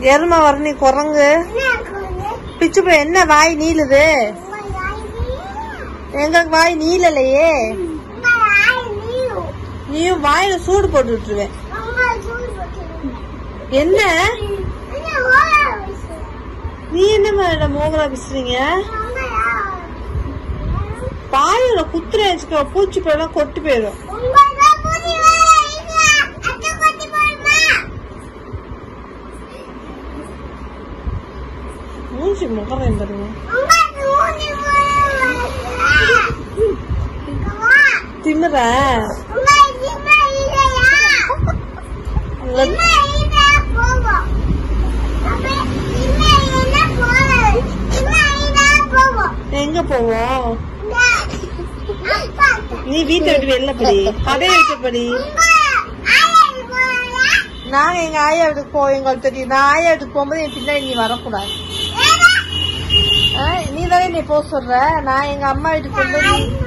எருமை வர நீ குரங்கு பிச்சு போய் என்ன வாய் நீளுது எங்க வாய் நீளலையே நீயும் வாயில சூடு போட்டு விட்டுருவேன் என்ன நீ என்ன மேடம் மோகரா பேசுறீங்க பாயோட குத்துற வச்சுக்க பூச்சி போயெல்லாம் கொட்டு போயிடும் மூஞ்சி முகரம் பாருங்க திமிர எங்க போவோம் நீ வீட்டை விட்டு வெளில படி கடையை விட்டு படி நாங்க எங்க ஆயா வீட்டுக்கு போவோம் எங்களுக்கு தெரியும் நான் ஆயா வீட்டுக்கு போகும்போது என் பின்னாடி நீ வரக்கூடாது ஆ, நீ தானே நீ போக சொல்ற நான் எங்க அம்மா வீட்டுக்கு போகும்போது நீ